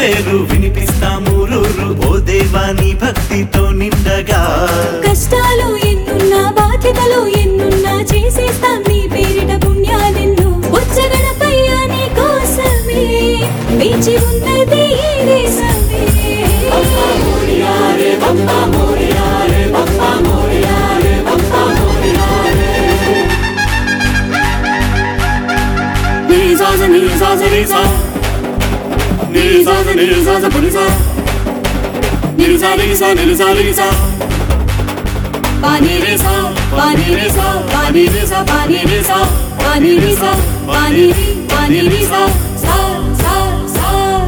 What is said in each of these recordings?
పేరు వినిపిస్తాము రూరు ఓ దేవా నీ భక్తితో నిండగా కష్టాలు ఎన్నున్నా బాధ్యతలు ఎన్నున్నా చేసేస్తాం నీ పేరిట పుణ్యాలెన్నో వచ్చగడపయ్యా నీ కోసమే వేచి ఉన్నది ఈ దేశమే Nizaza, nizaza, niza. Nizaza, nizaza, niza. Niza, niza, niza, niza. పాని రే సా పాని రే సా పాని రే సా పాని రే సా పాని రే సా పాని రే పాని రే సా సా సా సా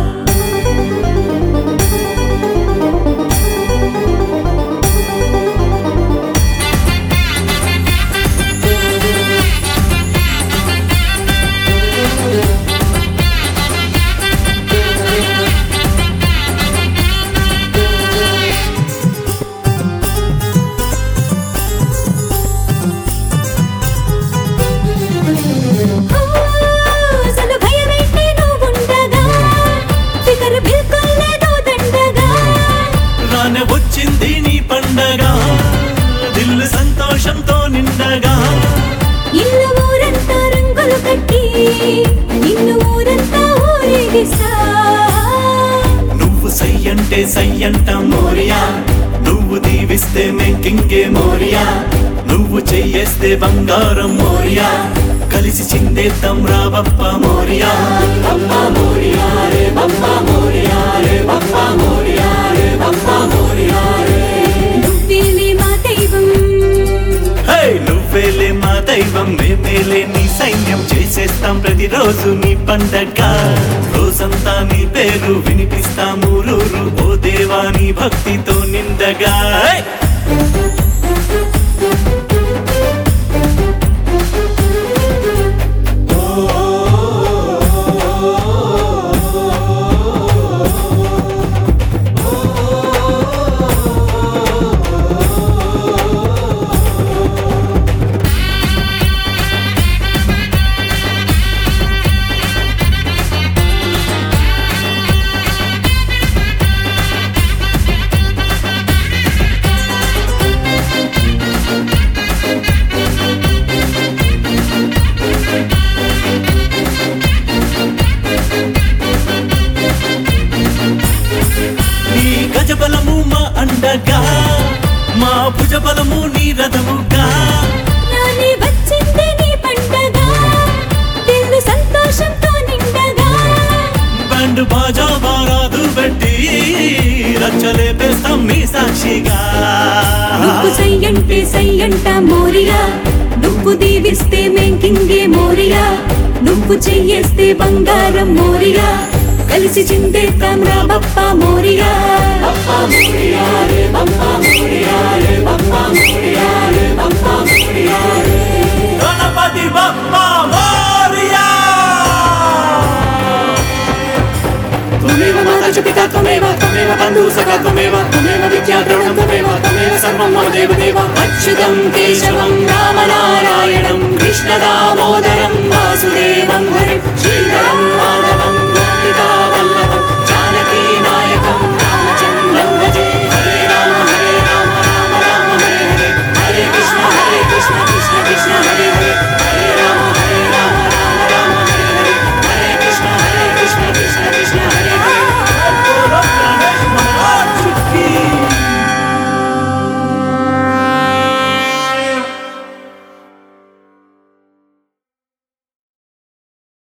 అసలు భయమైతే నువ్వుండగా ఫికర్ బిల్కుల్ లేదు దండగా రానే వచ్చింది నీ పండగ దిల్లు సంతోషంతో నిండగా ఇల్లు ఊరంతా రంగులు కట్టి నిన్ను ఊరంతా ఊరేగిస్తా నువ్వు సై అంటే సై అంట మోరియా నువ్వు దీవిస్తే మేకింగే మోరియా నువ్వు చెయ్యేస్తే బంగారం మోరియా కలిసి చిందేద్దాం రాబప్ప మోరియా నువ్వేలే మా దైవం హే నువ్వేలే మా దైవం మేమేలే నీ సైన్యం చేసేస్తాం ప్రతిరోజు నీ పండగ రోజంతా నీ పేరు వినిపిస్తాము రూరు ఓ దేవా నీ భక్తితో నిండగా హే! నీ గజబలము మా అండగా మా భుజబలము నీ రథముగా రాని వచ్చింది నీ పండగ దిల్లు సంతోషంతో నిండగా బ్యాండ్ బాజా బారాదు పెట్టి రచ్చలేపేస్తాం నీ సాక్షిగా నువ్వు సై అంటే సై అంట మోరియా నువ్వు దీవిస్తే మేంకింగే మోరియా నువ్వు చెయ్యేస్తే బంగారం మోరియా కలిసి చిందేద్దాం రా బప్ప మోరియా గణపతి బప్ప మోరియా त्वमेव माता च पिता त्वमेव त्वमेव बन्धुः सखा त्वमेव त्वमेव विद्या द्रविणं त्वमेव त्वमेव सर्वं मम देव देव अच्युतं केशवं रामनारायणं कृष्णदामोदरं वासुदेवं हरिं श्रीधरं